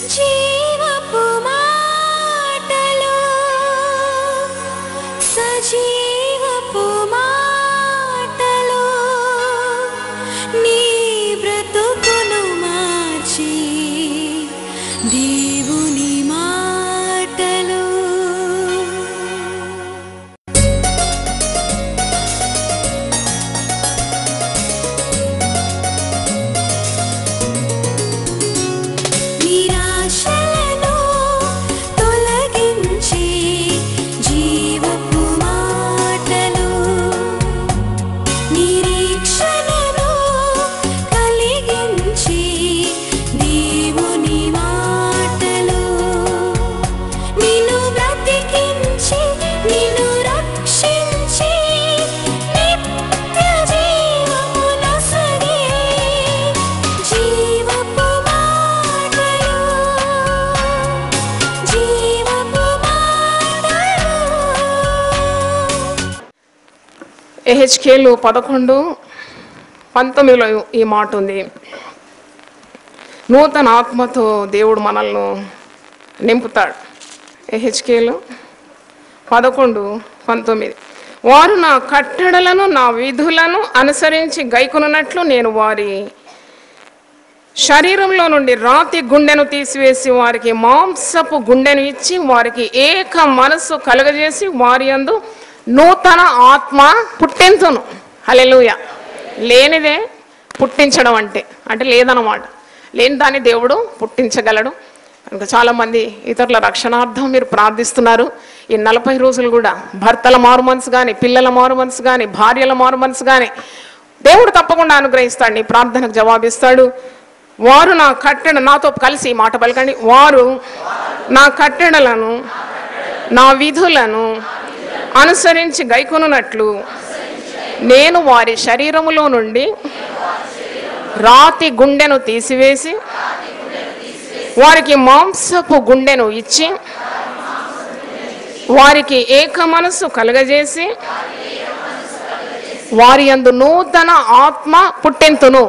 జీవపు మాటలు సజీవపు మాటలు నీ బ్రతుకును మార్చి దేవుని మాటలు నిరాశలను తొలగించి జీవపు మాటలు నిరీక్షణను కలిగించి దేవుని మాటలు నిన్ను బ్రతికించి నిన్ను రక్షించి నిత్య జీవమునొసగే జీవపు మాటలు జీవపు మాటలు ఎహెచ్కేలు పదకొండు పంతొమ్మిదిలో ఈ మాట ఉంది నూతన ఆత్మతో దేవుడు మనల్ని నింపుతాడు ఎహెచ్కేలు పదకొండు పంతొమ్మిది వారు నా కట్టడలను నా విధులను అనుసరించి గైకొనున్నట్లు నేను వారి శరీరంలో నుండి రాతి గుండెను తీసివేసి వారికి మాంసపు గుండెను ఇచ్చి వారికి ఏక మనస్సు కలుగజేసి వారి యందు నూతన ఆత్మ పుట్టించును హలెలుయ లేనిదే పుట్టించడం అంటే అంటే లేదన్నమాట లేని దాన్ని దేవుడు పుట్టించగలడు కనుక చాలామంది ఇతరుల రక్షణార్థం మీరు ప్రార్థిస్తున్నారు ఈ నలభై రోజులు కూడా భర్తల మారు మనసు కానీ పిల్లల మారు మనసు కానీ భార్యల మారు మనసు కానీ దేవుడు తప్పకుండా అనుగ్రహిస్తాడు నీ ప్రార్థనకు జవాబిస్తాడు వారు నా కట్టెడ నాతో కలిసి ఈ మాట పలకండి వారు నా కట్టెడలను నా విధులను అనుసరించి గైకొనున్నట్లు నేను వారి శరీరములో నుండి రాతి గుండెను తీసివేసి వారికి మాంసపు గుండెను ఇచ్చి వారికి ఏక మనస్సు కలుగజేసి వారి యందు నూతన ఆత్మ పుట్టెంతును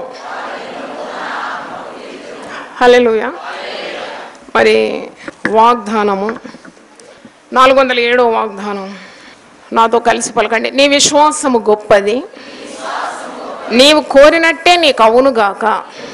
హల్లెలూయా మరి వాగ్దానము నాలుగు వందల ఏడో వాగ్దానం నాతో కలిసి పలకండి నీ విశ్వాసము గొప్పది నీవు కోరినట్టే నీకు అవునుగాక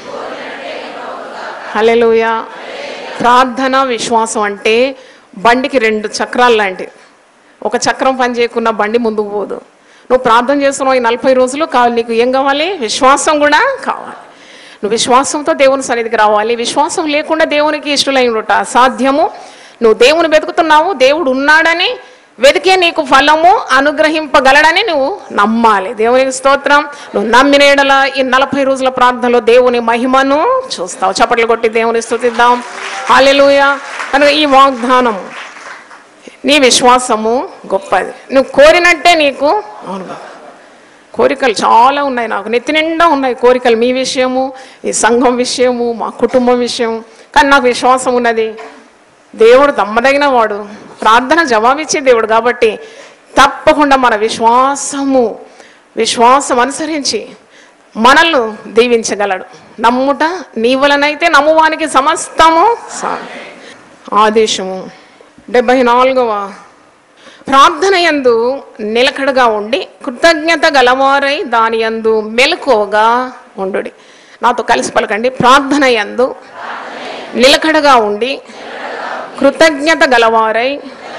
హల్లెలూయా ప్రార్థన విశ్వాసం అంటే బండికి రెండు చక్రాలు లాంటివి ఒక చక్రం పని చేయకుండా బండి ముందుకు పోదు నువ్వు ప్రార్థన చేస్తున్నావు ఈ నలభై రోజులు కావాలి నీకు ఏం కావాలి విశ్వాసం కూడా కావాలి నువ్వు విశ్వాసంతో దేవుని సన్నిధికి రావాలి విశ్వాసం లేకుండా దేవునికి ఇష్టలై ఉండుట అసాధ్యము నువ్వు దేవుని వెతుకుతున్నావు దేవుడు ఉన్నాడని వెతికే నీకు ఫలము అనుగ్రహింపగలడని నువ్వు నమ్మాలి దేవునికి స్తోత్రం నువ్వు నమ్మిన యెడల ఈ నలభై రోజుల ప్రార్థనలో దేవుని మహిమను చూస్తావు చప్పట్లు కొట్టి దేవుని స్తుతిద్దాం హాలెలూయ కనుక ఈ వాగ్దానం నీ విశ్వాసము గొప్పది నువ్వు కోరినట్టే నీకు అవును కోరికలు చాలా ఉన్నాయి నాకు నెత్తి నిండా ఉన్నాయి కోరికలు మీ విషయము ఈ సంఘం విషయము మా కుటుంబం విషయం కానీ నాకు విశ్వాసం ఉన్నది దేవుడు దమ్మదగిన వాడు ప్రార్థన జవాబిచ్చే దేవుడు కాబట్టి తప్పకుండా మన విశ్వాసము విశ్వాసం అనుసరించి మనల్ని దీవించగలడు నమ్ముట నీ వలనైతే నమ్మువానికి సమస్తము సా- ఆదేశము డెబ్బై నాలుగవ ప్రార్థన యందు నిలకడగా ఉండి కృతజ్ఞత గలవారై దాని యందు మెలకువగా ఉండు నాతో కలిసి పలకండి ప్రార్థన యందు నిలకడగా ఉండి కృతజ్ఞత గలవారై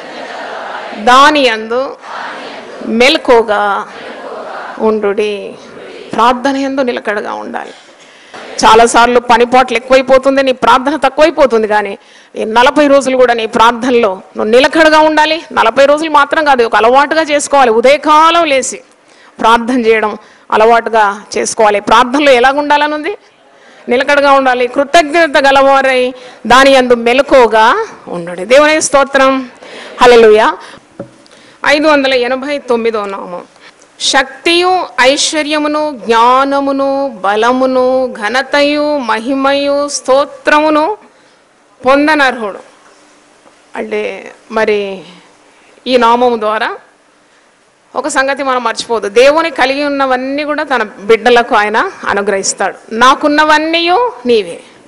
దాని యందు మెలకువగా ఉండు ప్రార్థన యందు నిలకడగా ఉండాలి చాలాసార్లు పనిపాట్లు ఎక్కువైపోతుంది నీ ప్రార్థన తక్కువైపోతుంది కానీ ఈ నలభై రోజులు కూడా నీ ప్రార్థనలో నువ్వు నిలకడగా ఉండాలి నలభై రోజులు మాత్రం కాదు ఒక అలవాటుగా చేసుకోవాలి ఉదయకాలం లేచి ప్రార్థన చేయడం అలవాటుగా చేసుకోవాలి ప్రార్థనలో ఎలాగ ఉండాలని ఉంది నిలకడగా ఉండాలి కృతజ్ఞత గలవారై దాని అందు మెలకువగా ఉండండి దేవుని స్తోత్రం హల్లెలూయా ఐదు వందల ఎనభై తొమ్మిదో నామం శక్తియు ఐశ్వర్యమును జ్ఞానమును బలమును ఘనతయు మహిమయు స్తోత్రమును పొందనర్హుడు అంటే మరి ఈ నామము ద్వారా ఒక సంగతి మనం మర్చిపోదు దేవుని కలిగి ఉన్నవన్నీ కూడా తన బిడ్డలకు ఆయన అనుగ్రహిస్తాడు నాకున్నవన్నీ నీవే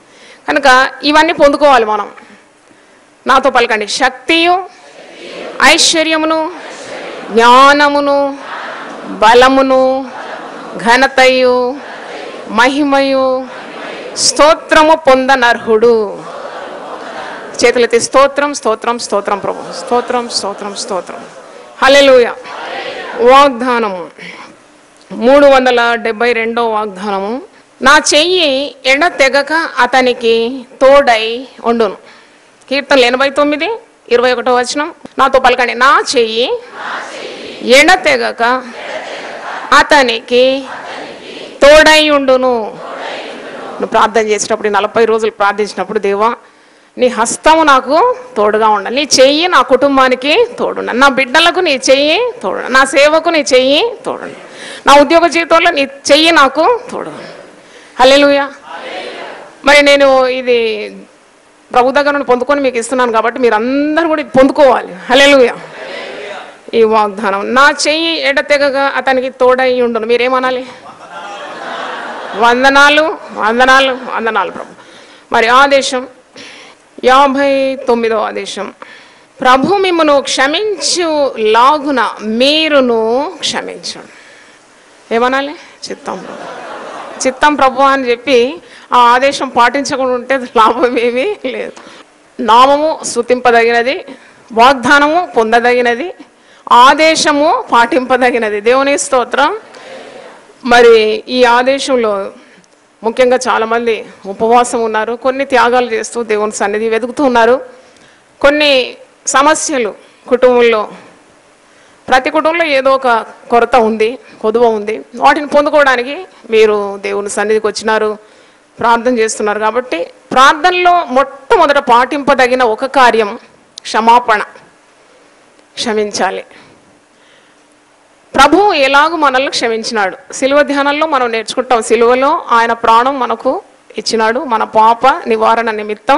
కనుక ఇవన్నీ పొందుకోవాలి మనం నాతో పలకండి శక్తియు ఐశ్వర్యమును జ్ఞానమును బలమును ఘనతయు మహిమయు స్తోత్రము పొందనర్హుడు చేతులెత్తి స్తోత్రం స్తోత్రం స్తోత్రం ప్రభు స్తోత్రం స్తోత్రం స్తోత్రం హల్లెలూయ వాగ్దానము మూడు వందల డెబ్బై రెండో వాగ్దానము నా చెయ్యి ఎడ తెగక అతనికి తోడై ఉండును కీర్తనలు ఎనభై తొమ్మిది ఇరవై ఒకటో వచనం నాతో పలకండి నా చెయ్యి ఎడ తెగక అతనికి తోడై ఉండును నువ్వు ప్రార్థన చేసేటప్పుడు ఈ నలభై రోజులు ప్రార్థించినప్పుడు దేవా నీ హస్తము నాకు తోడుగా ఉండాలి నీ చెయ్యి నా కుటుంబానికి తోడుండాలి నా బిడ్డలకు నీ చెయ్యి తోడు నా సేవకు నీ చెయ్యి తోడు నా ఉద్యోగ జీవితంలో నీ చెయ్యి నాకు తోడు హల్లెలూయా మరి నేను ఇది ప్రభు దగ్గర నుండి పొందుకొని మీకు ఇస్తున్నాను కాబట్టి మీరు అందరూ కూడా ఇది పొందుకోవాలి హల్లెలూయా ఈ వాగ్దానం నా చెయ్యి ఎడతెగగా అతనికి తోడై ఉండును మీరేమనాలి వందనాలు వందనాలు వందనాలు ప్రభు మరి ఆదేశం యాభై తొమ్మిదో ఆదేశం ప్రభు మిమ్మను క్షమించు లాగున మీరును క్షమించండి ఏమనాలి చిత్తం ప్రభు చిత్తం ప్రభు అని చెప్పి ఆ ఆదేశం పాటించకుండా ఉంటే లాభం ఏమీ లేదు నామము స్తుతింపదగినది వాగ్దానము పొందదగినది ఆదేశము పాటింపదగినది దేవుని స్తోత్రం మరి ఈ ఆదేశంలో ముఖ్యంగా చాలామంది ఉపవాసం ఉన్నారు కొన్ని త్యాగాలు చేస్తూ దేవుని సన్నిధి వెతుకుతూ ఉన్నారు కొన్ని సమస్యలు కుటుంబంలో ప్రతి కుటుంబంలో ఏదో ఒక కొరత ఉంది కొదువ ఉంది వాటిని పొందుకోవడానికి మీరు దేవుని సన్నిధికి వచ్చినారు ప్రార్థన చేస్తున్నారు కాబట్టి ప్రార్థనలో మొట్టమొదట పాటింపదగిన ఒక కార్యం క్షమాపణ క్షమించాలి ప్రభు ఎలాగూ మనల్ని క్షమించినాడు సిలువ ధ్యానంలో మనం నేర్చుకుంటాం సిలువలో ఆయన ప్రాణం మనకు ఇచ్చినాడు మన పాప నివారణ నిమిత్తం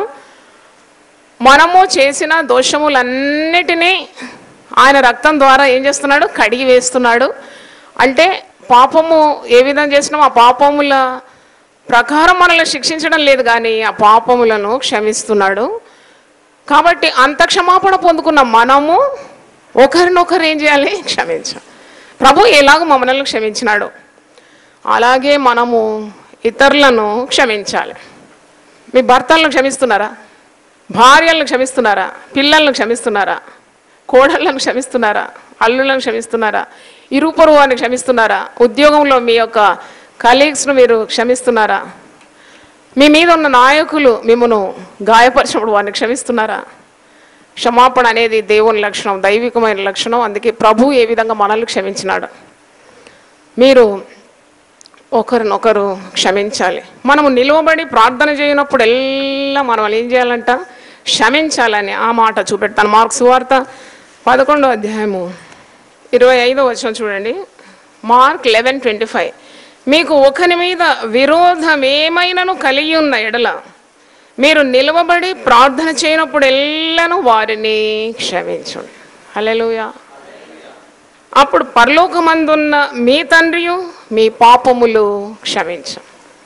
మనము చేసిన దోషములన్నిటినీ ఆయన రక్తం ద్వారా ఏం చేస్తున్నాడు కడిగి వేస్తున్నాడు అంటే పాపము ఏ విధంగా చేసినాం ఆ పాపముల ప్రకారం మనల్ని శిక్షించడం లేదు కానీ ఆ పాపములను క్షమిస్తున్నాడు కాబట్టి అంత క్షమాపణ పొందుకున్న మనము ఒకరినొకరు ఏం చేయాలి క్షమించాలి ప్రభు ఎలాగో మమ్మల్ని క్షమించినాడు అలాగే మనము ఇతరులను క్షమించాలి మీ భర్తలను క్షమిస్తున్నారా భార్యలను క్షమిస్తున్నారా పిల్లలను క్షమిస్తున్నారా కోడళ్ళను క్షమిస్తున్నారా అల్లులను క్షమిస్తున్నారా ఇరుపరు వారిని క్షమిస్తున్నారా ఉద్యోగంలో మీ యొక్క కలీగ్స్ను మీరు క్షమిస్తున్నారా మీ మీద ఉన్న నాయకులు మిమ్మను గాయపరిచినప్పుడు వారిని క్షమిస్తున్నారా క్షమాపణ అనేది దేవుని లక్షణం దైవికమైన లక్షణం అందుకే ప్రభు ఏ విధంగా మనల్ని క్షమించినాడు మీరు ఒకరినొకరు క్షమించాలి మనము నిలువబడి ప్రార్థన చేయనప్పుడు ఎల్లా మనం ఏం చేయాలంట క్షమించాలని ఆ మాట చూపెడతాను మార్క్స్ వార్త పదకొండో అధ్యాయము ఇరవై ఐదో వచ్చిన చూడండి మార్క్ లెవెన్ ట్వంటీ ఫైవ్ మీకు ఒకరి మీద విరోధం ఏమైనాను కలిగి ఉన్న ఎడల మీరు నిలవబడి ప్రార్థన చేయనప్పుడు ఎల్లను వారిని క్షమించండి హల్లెలూయా అప్పుడు పరలోకమందున్న మీ తండ్రియు మీ పాపములు క్షమించం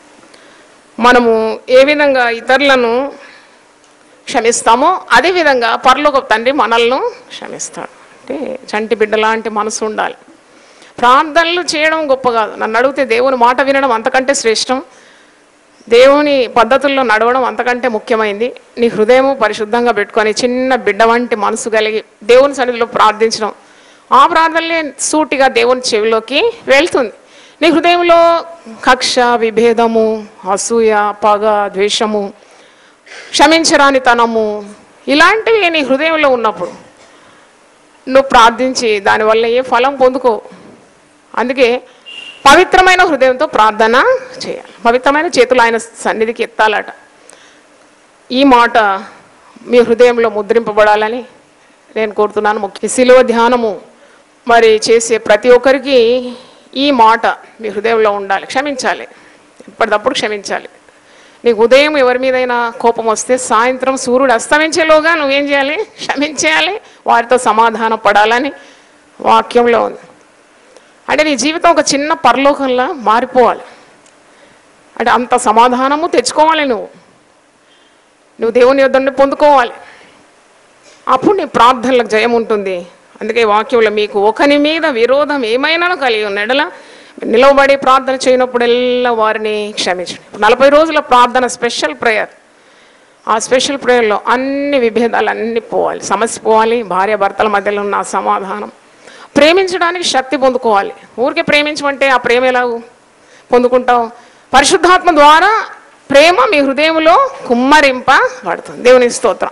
మనము ఏ విధంగా ఇతరులను క్షమిస్తామో అదే విధంగా పరలోక తండ్రి మనల్ని క్షమిస్తాడు అంటే చంటి బిడ్డ లాంటి మనసు ఉండాలి ప్రార్థనలు చేయడం గొప్ప కాదు నన్ను అడిగితే దేవుని మాట వినడం అంతకంటే శ్రేష్టం దేవుని పద్ధతుల్లో నడవడం అంతకంటే ముఖ్యమైంది నీ హృదయము పరిశుద్ధంగా పెట్టుకొని చిన్న బిడ్డ వంటి మనసు కలిగి దేవుని సన్నిధిలో ప్రార్థించడం ఆ ప్రార్థనలే సూటిగా దేవుని చెవిలోకి వెళ్తుంది నీ హృదయంలో కక్ష విభేదము అసూయ పగ ద్వేషము క్షమించరానితనము ఇలాంటివి నీ హృదయంలో ఉన్నప్పుడు నువ్వు ప్రార్థించి దానివల్ల ఏ ఫలం పొందుకో అందుకే పవిత్రమైన హృదయంతో ప్రార్థన చేయాలి పవిత్రమైన చేతులు ఆయన సన్నిధికి ఎత్తాలట ఈ మాట మీ హృదయంలో ముద్రింపబడాలని నేను కోరుతున్నాను ముఖ్య శిలువ ధ్యానము మరి చేసే ప్రతి ఒక్కరికి ఈ మాట మీ హృదయంలో ఉండాలి క్షమించాలి ఎప్పటికప్పుడు క్షమించాలి నీకు ఉదయం ఎవరి మీదైనా కోపం వస్తే సాయంత్రం సూర్యుడు అస్తమించేలోగా నువ్వేం చేయాలి క్షమించేయాలి వారితో సమాధానం పడాలని వాక్యంలో ఉంది అంటే నీ జీవితం ఒక చిన్న పరలోకంలా మారిపోవాలి అంటే అంత సమాధానము తెచ్చుకోవాలి నువ్వు నువ్వు దేవుని యొద్ద నుండి పొందుకోవాలి అప్పుడు నీ ప్రార్థనలకు జయం ఉంటుంది అందుకే వాక్యంలో మీకు ఒకని మీద విరోధం ఏమైనా కలిగి ఉన్నడల నిలవబడి ప్రార్థన చేయనప్పుడల్లా వారిని క్షమించండి ఇప్పుడు నలభై రోజుల ప్రార్థన స్పెషల్ ప్రేయర్ ఆ స్పెషల్ ప్రేయర్లో అన్ని విభేదాలు అన్నీ పోవాలి సమస్య పోవాలి భార్య భర్తల మధ్యలో ఉన్న ఆ సమాధానం ప్రేమించడానికి శక్తి పొందుకోవాలి ఊరికే ప్రేమించమంటే ఆ ప్రేమ ఎలా పొందుకుంటావు పరిశుద్ధాత్మ ద్వారా ప్రేమ మీ హృదయంలో కుమ్మరింపబడుతుంది దేవుని స్తోత్రం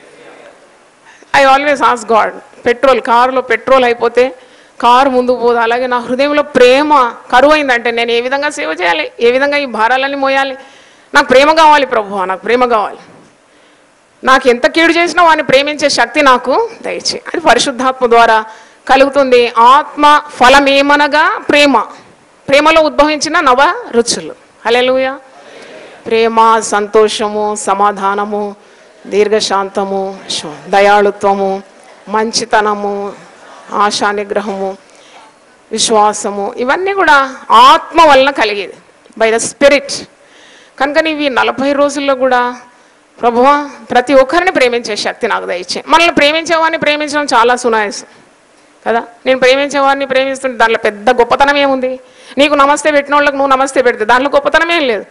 I always ask God petrol కారులో పెట్రోల్ అయిపోతే కారు ముందుకు పోదు అలాగే నా హృదయంలో ప్రేమ కరువు అయిందంటే నేను ఏ విధంగా సేవ చేయాలి ఏ విధంగా ఈ భారాలన్నీ మోయాలి నాకు ప్రేమ కావాలి ప్రభు నాకు ప్రేమ కావాలి నాకు ఎంత కీడు చేసినా వాడిని ప్రేమించే శక్తి నాకు దయచే అది పరిశుద్ధాత్మ ద్వారా కలుగుతుంది ఆత్మ ఫలమేమనగా ప్రేమ ప్రేమలో ఉద్భవించిన నవ రుచులు హల్లెలూయా ప్రేమ సంతోషము సమాధానము దీర్ఘశాంతము శ- దయాళుత్వము మంచితనము ఆశా నిగ్రహము విశ్వాసము ఇవన్నీ కూడా ఆత్మ వలన కలిగేది బై ద స్పిరిట్ కనుక ఇవి నలభై రోజుల్లో కూడా ప్రభువా ప్రతి ఒక్కరిని ప్రేమించే శక్తి నాకు దయచే మనల్ని ప్రేమించేవాడిని ప్రేమించడం చాలా సునాయాసం కదా నేను ప్రేమించేవాడిని ప్రేమిస్తుంటే దాంట్లో పెద్ద గొప్పతనం ఏముంది నీకు నమస్తే పెట్టిన వాళ్ళకి నువ్వు నమస్తే పెడితే దాంట్లో గొప్పతనం ఏం లేదు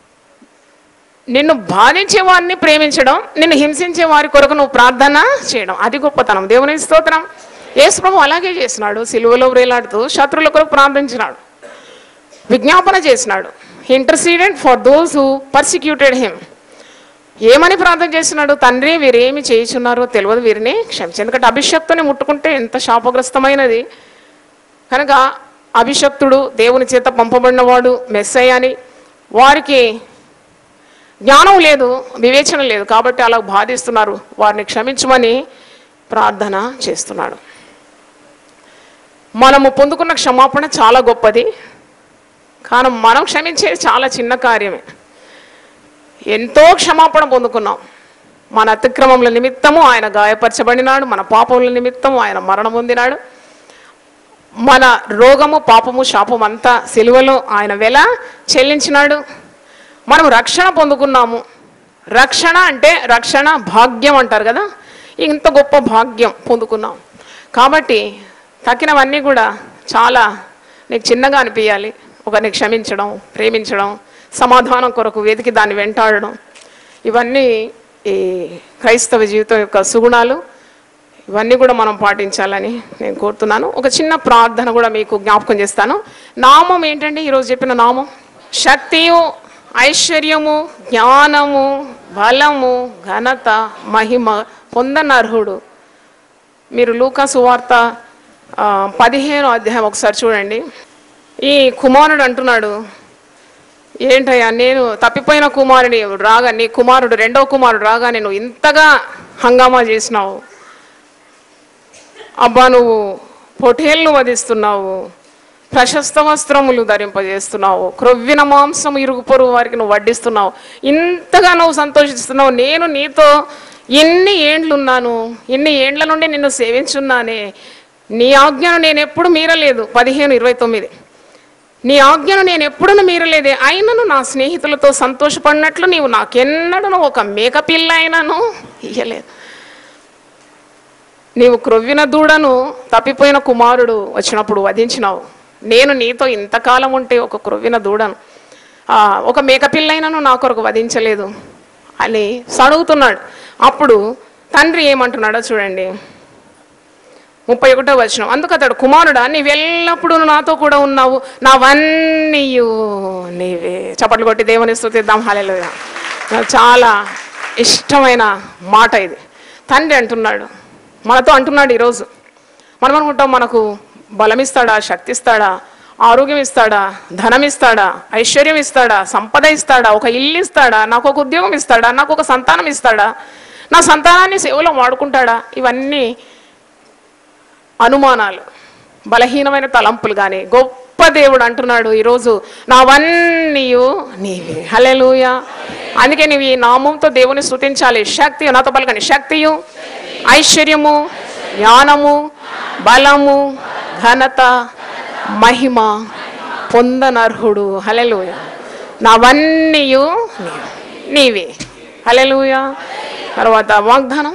నిన్ను బాధించే వారిని ప్రేమించడం నిన్ను హింసించే వారి కొరకు నువ్వు ప్రార్థన చేయడం అది గొప్పతనం దేవుని స్తోత్రం యేసు ప్రభు అలాగే చేసినాడు సిలువలో వ్రేలాడుతూ శత్రువుల కొరకు ప్రార్థించినాడు విజ్ఞాపన చేసినాడు interceded for those who persecuted him ఏమని ప్రార్థన చేస్తున్నాడు తండ్రి వీరేమి చేయుచున్నారో తెలియదు వీరిని క్షమించి ఎందుకంటే అభిషక్తుని ముట్టుకుంటే ఎంత శాపగ్రస్తమైనది కనుక అభిషక్తుడు దేవుని చేత పంపబడినవాడు మెస్సయ్య అని వారికి జ్ఞానం లేదు వివేచన లేదు కాబట్టి అలా బాధిస్తున్నారు వారిని క్షమించమని ప్రార్థన చేస్తున్నాడు మనము పొందుకున్న క్షమాపణ చాలా గొప్పది కానీ మనం క్షమించేది చాలా చిన్న కార్యమే ఎంతో క్షమాపణ పొందుకున్నాం మన అతిక్రమముల నిమిత్తము ఆయన గాయపరచబడినాడు మన పాపముల నిమిత్తము ఆయన మరణం పొందినాడు మన రోగము పాపము శాపం అంతా సిలువలో ఆయన వెల చెల్లించినాడు మనం రక్షణ పొందుకున్నాము రక్షణ అంటే రక్షణ భాగ్యం అంటారు కదా ఇంత గొప్ప భాగ్యం పొందుకున్నాం కాబట్టి తక్కినవన్నీ కూడా చాలా నీకు చిన్నగా అనిపించాలి ఒకరిని క్షమించడం ప్రేమించడం సమాధానం కొరకు వెతికి దాన్ని వెంటాడడం ఇవన్నీ ఈ క్రైస్తవ జీవితం యొక్క సుగుణాలు ఇవన్నీ కూడా మనం పాటించాలని నేను కోరుతున్నాను ఒక చిన్న ప్రార్థన కూడా మీకు జ్ఞాపకం చేస్తాను నామం ఏంటండి ఈరోజు చెప్పిన నామం శక్తియు ఐశ్వర్యము జ్ఞానము బలము ఘనత మహిమ పొందనర్హుడు మీరు లూకా సువార్త ఆ, పదిహేను అధ్యాయం ఒకసారి చూడండి ఈ కుమారుడు అంటున్నాడు ఏంటయ్యా నేను తప్పిపోయిన కుమారుని రాగా నీ కుమారుడు రెండో కుమారుడు రాగా నేను ఇంతగా హంగామా చేసినావు అబ్బా నువ్వు పొటేళ్లు వధిస్తున్నావు ప్రశస్త వస్త్రములు ధరింపజేస్తున్నావు క్రొవ్విన మాంసం ఇరుగు పొరుగు వారికి నువ్వు వడ్డిస్తున్నావు ఇంతగా నువ్వు సంతోషిస్తున్నావు నేను నీతో ఎన్ని ఏండ్లున్నాను ఎన్ని ఏండ్ల నుండి నిన్ను సేవించున్నానే నీ ఆజ్ఞను నేను ఎప్పుడు మీరలేదు పదిహేను ఇరవై తొమ్మిది నీ ఆజ్ఞను నేను ఎప్పుడూ మీరలేదే అయినను నా స్నేహితులతో సంతోషపడినట్లు నీవు నాకెన్నడను ఒక మేకపిల్ల అయినను ఇయ్యలేదు నీవు క్రొవ్విన దూడను తప్పిపోయిన కుమారుడు వచ్చినప్పుడు వధించినావు నేను నీతో ఇంతకాలం ఉంటే ఒక క్రొవ్విన దూడను ఆ, ఒక మేకపిల్లైనను నా కొరకు వధించలేదు అని సడుగుతున్నాడు అప్పుడు తండ్రి ఏమంటున్నాడో చూడండి ముప్పై ఒకటో వచ్చిన అందుకు అతడు కుమారుడా నీవెల్లప్పుడూ నాతో కూడా ఉన్నావు నావన్నీ నీవే చప్పట్లు కొట్టి దేవుని స్థుతిద్దాం హాలేలుగా నాకు చాలా ఇష్టమైన మాట ఇది తండ్రి అంటున్నాడు మనతో అంటున్నాడు ఈరోజు మనం అనుకుంటాం మనకు బలం ఇస్తాడా శక్తి ఇస్తాడా ఆరోగ్యం ఇస్తాడా ధనం ఇస్తాడా ఐశ్వర్యం ఇస్తాడా సంపద ఇస్తాడా ఒక ఇల్లు ఇస్తాడా నాకు ఒక ఉద్యోగం ఇస్తాడా నాకు ఒక సంతానం ఇస్తాడా నా సంతానాన్ని సేవలో వాడుకుంటాడా ఇవన్నీ అనుమానాలు బలహీనమైన తలంపులు కానీ గొప్ప దేవుడు అంటున్నాడు ఈరోజు నావన్నీ నీవే హలెలూయ అందుకే నీవు ఈ నామంతో దేవుని స్తుతించాలి శక్తి నాతో పలకండి శక్తియు ఐశ్వర్యము జ్ఞానము బలము ఘనత మహిమ పొందనర్హుడు హలెలూయ నావన్నీ నీవే హల్లెలూయా తర్వాత వాగ్దానం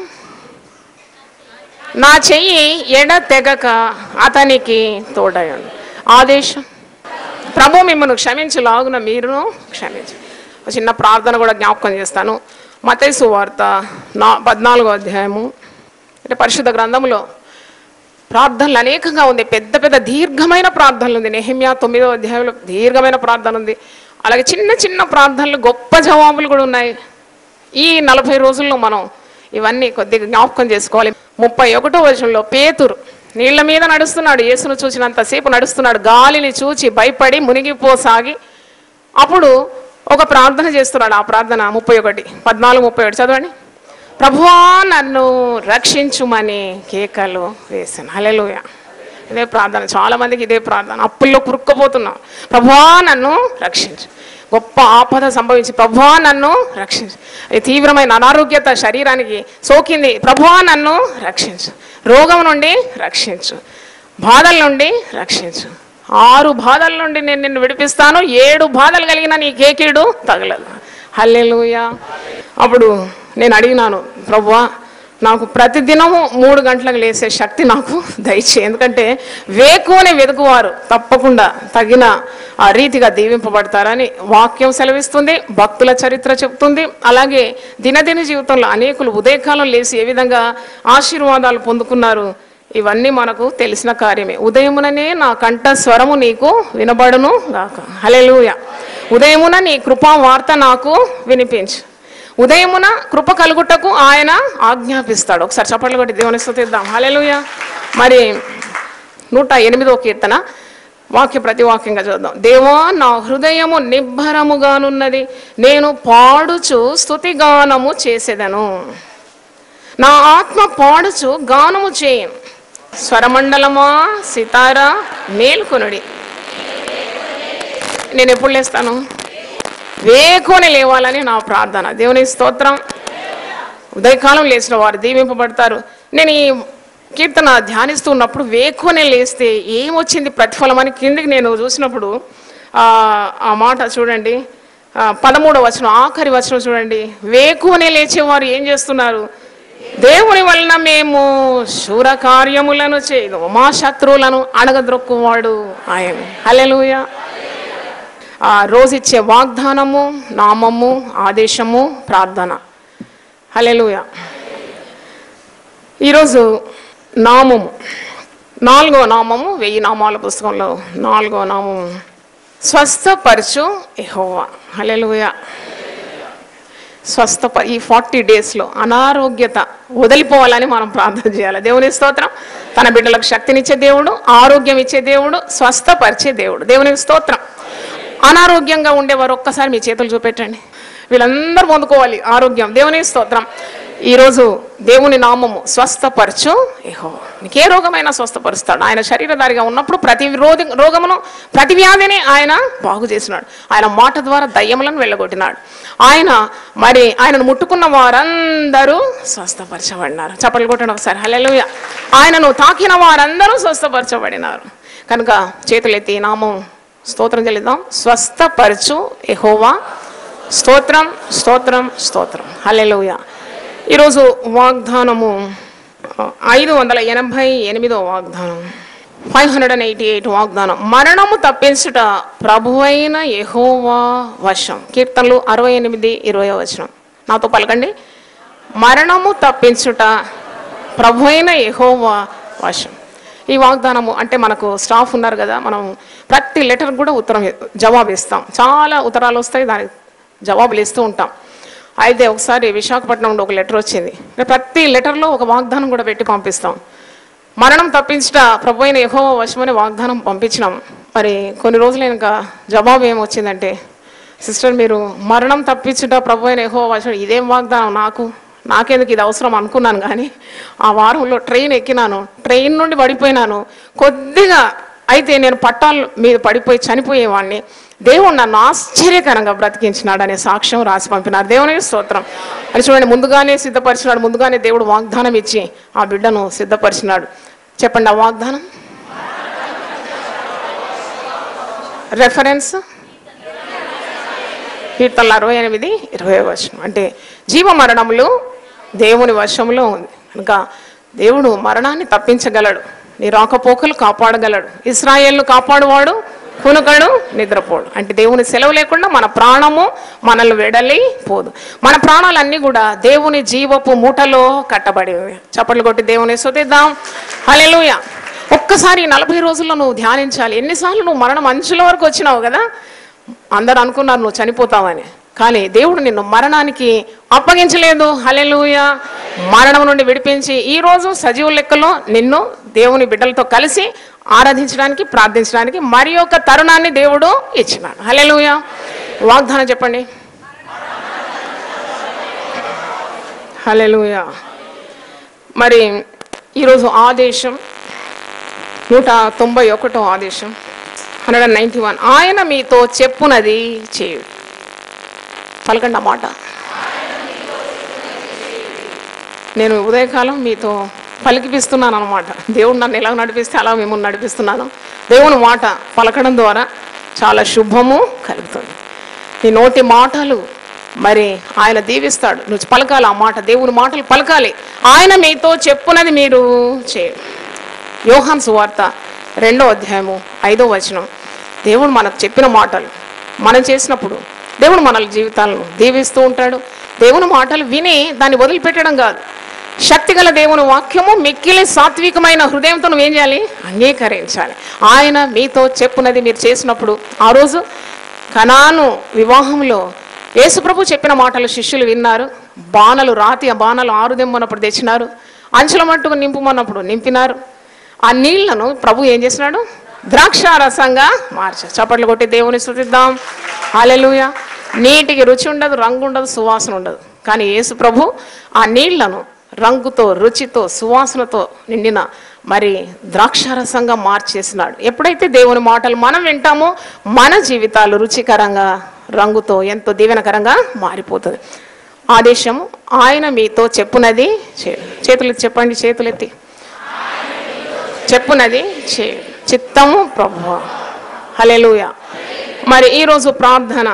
నా చెయ్యి ఎడ తెగక అతనికి తోడయండు ఆదేశం ప్రభు మిమ్మల్ని క్షమించలాగున మీరును క్షమించు ఒక చిన్న ప్రార్థన కూడా జ్ఞాపకం చేస్తాను మతైసు వార్త నా పద్నాలుగో అధ్యాయము అంటే పరిశుద్ధ గ్రంథంలో ప్రార్థనలు అనేకంగా ఉంది పెద్ద పెద్ద దీర్ఘమైన ప్రార్థనలు ఉంది నెహిమ్యా తొమ్మిదో అధ్యాయంలో దీర్ఘమైన ప్రార్థన ఉంది అలాగే చిన్న చిన్న ప్రార్థనలు గొప్ప జవాబులు కూడా ఉన్నాయి ఈ నలభై రోజుల్లో మనం ఇవన్నీ కొద్దిగా జ్ఞాపకం చేసుకోవాలి ముప్పై ఒకటో వచనంలో పేతురు నీళ్ల మీద నడుస్తున్నాడు యేసును చూసినంతసేపు నడుస్తున్నాడు గాలిని చూచి భయపడి మునిగిపోసాగి అప్పుడు ఒక ప్రార్థన చేస్తున్నాడు ఆ ప్రార్థన ముప్పై ఒకటి పద్నాలుగు ముప్పై ఒకటి చదవండి ప్రభువా నన్ను రక్షించుమని కేకలు వేసాను హల్లెలూయా ఇదే ప్రార్థన చాలా మందికి ఇదే ప్రార్థన అప్పుల్లో కురుక్కుపోతున్నాం ప్రభువా నన్ను రక్షించు గొప్ప ఆపద సంభవించి ప్రభువా నన్ను రక్షించు ఈ తీవ్రమైన అనారోగ్యత శరీరానికి సోకింది ప్రభువా నన్ను రక్షించు రోగం నుండి రక్షించు బాధల నుండి రక్షించు ఆరు బాధల నుండి నేను నిన్ను విడిపిస్తాను ఏడు బాధలు కలిగిన నీ కేకీడు తగలదు హల్లెలూయా అప్పుడు నేను అడిగినాను ప్రభువా నాకు ప్రతిదినము మూడు గంటలకు లేసే శక్తి నాకు దయచే ఎందుకంటే వేకువని వెతుకువారు తప్పకుండా తగిన ఆ రీతిగా దీవింపబడతారని వాక్యం సెలవిస్తుంది భక్తుల చరిత్ర చెప్తుంది అలాగే దినదిన జీవితంలో అనేకులు ఉదయకాలం లేచి ఏ విధంగా ఆశీర్వాదాలు పొందుకున్నారు ఇవన్నీ మనకు తెలిసిన కార్యమే ఉదయముననే నా కంఠ స్వరము నీకు వినబడును గాక హల్లెలూయ ఉదయమున నీ కృపా వార్త నాకు వినిపించు ఉదయమున కృప కలుగుటకు ఆయన ఆజ్ఞాపిస్తాడు ఒకసారి చప్పట్లు కొట్టి దేవుని స్తుతిద్దాం హల్లెలూయ మరి నూట ఎనిమిదో కీర్తన వాక్య ప్రతివాక్యంగా చూద్దాం దేవా నా హృదయము నిబ్బరముగానున్నది నేను పాడుచు స్తుతిగానము చేసేదను నా ఆత్మ పాడుచు గానము చేయను స్వరమండలమా సితారా మేల్కొనుడి నేను ఎప్పుడు లేస్తాను వేకుని లేవాలని నా ప్రార్థన దేవుని స్తోత్రం ఉదయకాలం లేచిన వారు దీవింపబడతారు నేను ఈ కీర్తన ధ్యానిస్తున్నప్పుడు వేకునే లేస్తే ఏమొచ్చింది ప్రతిఫలం అని కిందికి నేను చూసినప్పుడు ఆ ఆ మాట చూడండి ఆ, పదమూడవ వచనం ఆఖరి వచనం చూడండి వేకునే లేచేవారు ఏం చేస్తున్నారు దేవుని వలన మేము శూర కార్యములను చేయదు మా శత్రువులను అణగద్రొక్కువాడు ఆయన హల్లెలూయా ఆ రోజిచ్చే వాగ్దానము నామము ఆదేశము ప్రార్థన హల్లెలూయా ఈరోజు నామము నాలుగో నామము వెయ్యి నామాల పుస్తకంలో నాలుగో నామము స్వస్థపరచు ఎహోవా హల్లెలూయా స్వస్థప ఈ ఫార్టీ డేస్లో అనారోగ్యత వదిలిపోవాలని మనం ప్రార్థన చేయాలి దేవుని స్తోత్రం తన బిడ్డలకు శక్తినిచ్చే దేవుడు ఆరోగ్యం ఇచ్చే దేవుడు స్వస్థపరిచే దేవుడు దేవుని స్తోత్రం అనారోగ్యంగా ఉండేవారు ఒక్కసారి మీ చేతులు చూపెట్టండి వీళ్ళందరూ పొందుకోవాలి ఆరోగ్యం దేవుని స్తోత్రం ఈరోజు దేవుని నామము స్వస్థపరచు ఏహో నీకే రోగమైనా స్వస్థపరుస్తాడు ఆయన శరీరధారిగా ఉన్నప్పుడు ప్రతి రోగ రోగమును ప్రతి వ్యాధిని ఆయన బాగు చేసినాడు ఆయన మాట ద్వారా దయ్యములను వెళ్ళగొట్టినాడు ఆయన మరి ఆయనను ముట్టుకున్న వారందరూ స్వస్థపరచబడినారు చప్పట్లు కొట్టండి ఒకసారి హల్లెలూయా ఆయనను తాకిన వారందరూ స్వస్థపరచబడినారు కనుక చేతులెత్తి నామం స్తోత్రం చెల్లిద్దాం స్వస్థపరచు ఎహోవా స్తోత్రం స్తోత్రం స్తోత్రం హల్లెలూయా ఈరోజు వాగ్దానము ఆ, ఐదు వందల ఎనభై ఎనిమిదో వాగ్దానం five hundred and eighty eight వాగ్దానం మరణము తప్పించుట ప్రభువైన యెహోవా వశం కీర్తనలు అరవై ఎనిమిది ఇరవై వచనం నాతో పలకండి మరణము తప్పించుట ప్రభువైన యెహోవా వశం ఈ వాగ్దానము అంటే మనకు స్టాఫ్ ఉన్నారు కదా మనం ప్రతి లెటర్ కూడా ఉత్తరం జవాబు ఇస్తాం చాలా ఉత్తరాలు వస్తాయి దానికి జవాబులు ఇస్తూ ఉంటాం అయితే ఒకసారి విశాఖపట్నం నుండి ఒక లెటర్ వచ్చింది ప్రతి లెటర్లో ఒక వాగ్దానం కూడా పెట్టి పంపిస్తాం మరణం తప్పించుట ప్రభు అయిన యహో వశమని వాగ్దానం పంపించినాం మరి కొన్ని రోజులు ఇంకా జవాబు ఏమొచ్చిందంటే సిస్టర్ మీరు మరణం తప్పించుట ప్రభు అయిన యహో వశం ఇదేం వాగ్దానం నాకు నాకెందుకు ఇది అవసరం అనుకున్నాను కానీ ఆ వారంలో ట్రైన్ ఎక్కినాను ట్రైన్ నుండి పడిపోయినాను కొద్దిగా అయితే నేను పట్టాల మీద పడిపోయి చనిపోయేవాడిని దేవుడు నన్ను ఆశ్చర్యకరంగా బ్రతికించినాడు అనే సాక్ష్యం రాసి పంపినారు దేవుని స్తోత్రం అని చూడండి ముందుగానే సిద్ధపరిచినాడు ముందుగానే దేవుడు వాగ్దానం ఇచ్చి ఆ బిడ్డను సిద్ధపరిచినాడు చెప్పండి ఆ వాగ్దానం రెఫరెన్స్ కీర్తనలు అరవై ఎనిమిది ఇరవై వచనం అంటే జీవ మరణములు దేవుని వశంలో ఉంది కనుక దేవుడు మరణాన్ని తప్పించగలడు నీ రాకపోకలు కాపాడగలడు ఇస్రాయేల్ను కాపాడువాడు కునుకడు నిద్రపోడు అంటే దేవుని సెలవు లేకుండా మన ప్రాణము మనల్ని వెడలి పోదు మన ప్రాణాలన్నీ కూడా దేవుని జీవపు మూటలో కట్టబడి చప్పట్లు కొట్టి దేవుని శుద్ధిద్దాం హల్లెలూయా ఒక్కసారి ఈ నలభై రోజుల్లో నువ్వు ధ్యానించాలి ఎన్నిసార్లు నువ్వు మరణం అంచుల వరకు వచ్చినావు కదా అందరు అనుకున్నారు నువ్వు చనిపోతావని కానీ దేవుడు నిన్ను మరణానికి అప్పగించలేదు హలెలుయ మరణం నుండి విడిపించి ఈ రోజు సజీవ లెక్కలో నిన్ను దేవుని బిడ్డలతో కలిసి ఆరాధించడానికి ప్రార్థించడానికి మరి ఒక తరుణాన్ని దేవుడు ఇచ్చినాడు హలెలుయ వాగ్దానం చెప్పండి హలెలుయ మరి ఈరోజు ఆదేశం నూట తొంభై ఒకటో ఆదేశం హండ్రెడ్ అండ్ నైంటీ వన్ ఆయన మీతో చెప్పునది చేయు పలకండి ఆ మాట నేను ఉదయకాలం మీతో పలికిపిస్తున్నాను అనమాట దేవుడు నన్ను ఎలా నడిపిస్తే అలా మిమ్మల్ని నడిపిస్తున్నాను దేవుని మాట పలకడం ద్వారా చాలా శుభము కలుగుతుంది నీ నోటి మాటలు మరి ఆయన దీవిస్తాడు నువ్వు పలకాలి ఆ మాట దేవుని మాటలు పలకాలి ఆయన మీతో చెప్పునది మీరు చేయు యోహాన్ సువార్త రెండో అధ్యాయము ఐదో వచనం దేవుడు మనకు చెప్పిన మాటలు మనం చేసినప్పుడు దేవుడు మన జీవితాలను దీవిస్తూ ఉంటాడు దేవుని మాటలు విని దాన్ని వదిలిపెట్టడం కాదు శక్తిగల దేవుని వాక్యము మిక్కిలి సాత్వికమైన హృదయంతో నువ్వేం చేయాలి అంగీకరించాలి ఆయన మీతో చెప్పునది మీరు చేసినప్పుడు ఆ రోజు కనాను వివాహంలో యేసుప్రభు చెప్పిన మాటలు శిష్యులు విన్నారు బాణలు రాతి ఆ బాణలు ఆరుదెమ్మన్నప్పుడు తెచ్చినారు అంచుల మట్టుకు నింపుమన్నప్పుడు నింపినారు ఆ నీళ్లను ప్రభు ఏం చేసినాడు ద్రాక్ష రసంగా మార్చారు చప్పట్లు కొట్టి దేవుని స్థుతిద్దాం హాలెలుయ నీటికి రుచి ఉండదు రంగు ఉండదు సువాసన ఉండదు కానీ యేసు ప్రభు ఆ నీళ్లను రంగుతో రుచితో సువాసనతో నిండిన మరి ద్రాక్షారసంగా మార్చేసినాడు ఎప్పుడైతే దేవుని మాటలు మనం వింటామో మన జీవితాలు రుచికరంగా రంగుతో ఎంతో దీవెనకరంగా మారిపోతుంది ఆదేశము ఆయన మీతో చెప్పునది చే- చేతులెత్తి చెప్పండి చేతులెత్తి చెప్పునది చే చిత్తము ప్రభు హలెలుయ మరి ఈరోజు ప్రార్థన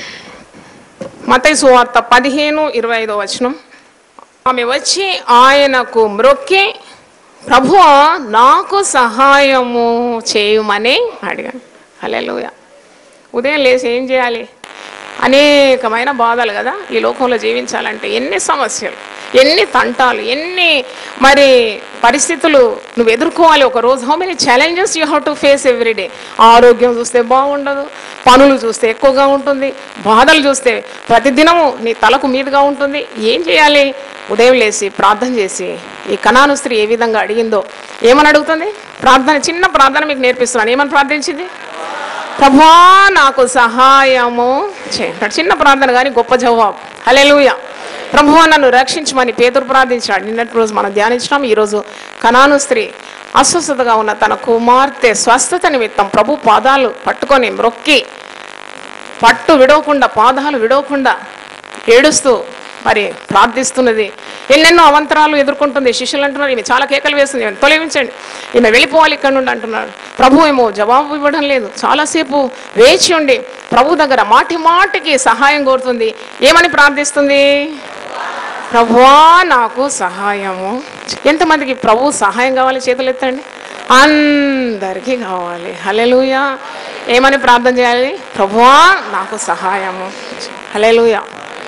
మతై సువార్త పదిహేను ఇరవై ఐదో వచనం ఆమె వచ్చి ఆయనకు మ్రొక్కి ప్రభు నాకు సహాయము చేయమని అడిగాను హలెలుయ ఉదయం లేచి ఏం చేయాలి అనేకమైన బాధలు కదా ఈ లోకంలో జీవించాలంటే ఎన్ని సమస్యలు ఎన్ని తంటాలు ఎన్ని మరి పరిస్థితులు నువ్వు ఎదుర్కోవాలి ఒక రోజు how many challenges you have to face everyday ఆరోగ్యం చూస్తే బాగుండదు పనులు చూస్తే ఎక్కువగా ఉంటుంది బాధలు చూస్తే ప్రతిదినము నీ తలకు మీదుగా ఉంటుంది ఏం చేయాలి ఉదయం లేచి ప్రార్థన చేసి ఈ కణాను స్త్రీ ఏ విధంగా అడిగిందో ఏమని అడుగుతుంది ప్రార్థన చిన్న ప్రార్థన మీకు నేర్పిస్తున్నాను ఏమని ప్రార్థించింది ప్రభా నాకు సహాయము చేయండి చిన్న ప్రార్థన కానీ గొప్ప జవాబు హలెలుయ ప్రభువా నన్ను రక్షించమని పేదరు ప్రార్థించాడు నిన్నటి రోజు మనం ధ్యానించినాం ఈరోజు కనాను స్త్రీ అస్వస్థతగా ఉన్న తన కుమార్తె స్వస్థత నిమిత్తం ప్రభు పాదాలు పట్టుకొని మ్రొక్కి పట్టు విడవకుండా పాదాలు విడవకుండా ఏడుస్తూ మరి ప్రార్థిస్తున్నది ఎన్నెన్నో అవంతరాలు ఎదుర్కొంటుంది శిష్యులు అంటున్నారు ఈమె చాలా కేకలు వేస్తుంది ఈమెను తొలగించండి ఈమె వెళ్ళిపోవాలి ఇక్కడ నుండి అంటున్నాడు ప్రభు ఏమో జవాబు ఇవ్వడం లేదు చాలాసేపు వేచి ఉండి ప్రభు దగ్గర మాటి మాటికి సహాయం కోరుతుంది ఏమని ప్రార్థిస్తుంది ప్రభువా నాకు సహాయము ఎంతమందికి ప్రభు సహాయం కావాలి చేతులు ఎత్తండి అందరికీ కావాలి హలెలుయా ఏమని ప్రార్థన చేయాలి ప్రభువా నాకు సహాయము హలెలుయా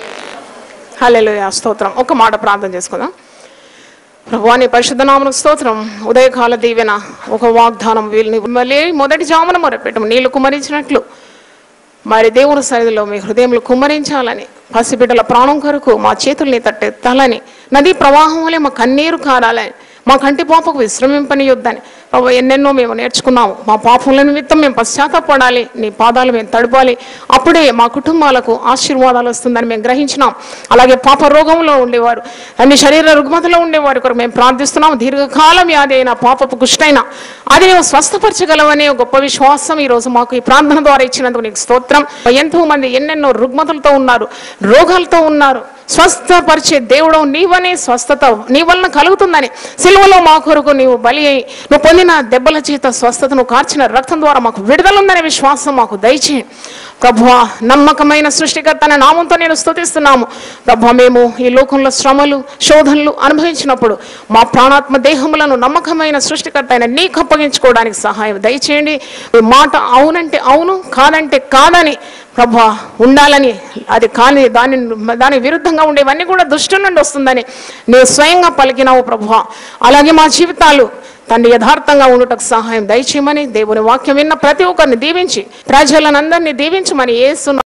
హలెలుయా స్తోత్రం ఒక మాట ప్రార్థన చేసుకుందాం ప్రభువా నీ పరిశుద్ధ నామను స్తోత్రం ఉదయకాల దీవెన ఒక వాగ్దానం వీళ్ళని మళ్ళీ మొదటి జామున మొరపెట్టము నీళ్లు కుమరించినట్లు మరి దేవుని సన్నిధిలో మీ హృదయంలో కుమ్మరించాలని పసిబిడ్డల ప్రాణం కొరకు మా చేతుల్ని తట్టెత్తాలని నదీ ప్రవాహం వలె మా కన్నీరు కారాలని మా కంటి పాపకు విశ్రమింపనియొద్దని ప్రభు ఎన్నెన్నో మేము నేర్చుకున్నాము మా పాపముల నిమిత్తం మేము పశ్చాత్తపడాలి నీ పాదాలు మేము తడపాలి అప్పుడే మా కుటుంబాలకు ఆశీర్వాదాలు వస్తుందని మేము గ్రహించినాం అలాగే పాప రోగంలో ఉండేవారు అన్ని శరీర రుగ్మతలో ఉండేవారి కొరకు మేము ప్రార్థిస్తున్నాం దీర్ఘకాలం వ్యాధి అయిన పాపపు కుష్టైన అది నువ్వు స్వస్థపరచగలవనే ఒక గొప్ప విశ్వాసం ఈ రోజు మాకు ఈ ప్రార్థన ద్వారా ఇచ్చినందుకు నీకు స్తోత్రం ఎంతో మంది ఎన్నెన్నో రుగ్మతలతో ఉన్నారు రోగాలతో ఉన్నారు స్వస్థపరిచే దేవుడు నీవనే స్వస్థత నీ వలన కలుగుతుందని సిలువలో మా కొరకు నీవు బలి అయి నువ్వు పొందిన దెబ్బల చేత స్వస్థత నువ్వు కార్చిన రక్తం ద్వారా మాకు విడుదల ఉందనే విశ్వాసం మాకు దయచేయి ప్రభువా నమ్మకమైన సృష్టికర్త అనే నామంతో నేను స్తుతిస్తున్నాము ప్రభా మేము ఈ లోకంలో శ్రమలు శోధనలు అనుభవించినప్పుడు మా ప్రాణాత్మ దేహములను నమ్మకమైన సృష్టికర్త అయిన నీకు అప్పగించుకోవడానికి సహాయం దయచేయండి ఈ మాట అవునంటే అవును కాదంటే కాదని ప్రభా ఉండాలని అది కాని దాని దాని విరుద్ధంగా ఉండేవన్నీ కూడా దుష్టు నుండి వస్తుందని నేను స్వయంగా పలికినావు ప్రభా అలాగే మా జీవితాలు తండ్రి యథార్థంగా ఉండుటకు సహాయం దయచేయమని దేవుని వాక్యం విన్న ప్రతి ఒక్కరిని దీవించి ప్రజలనందరినీ దీవించమని ఏసు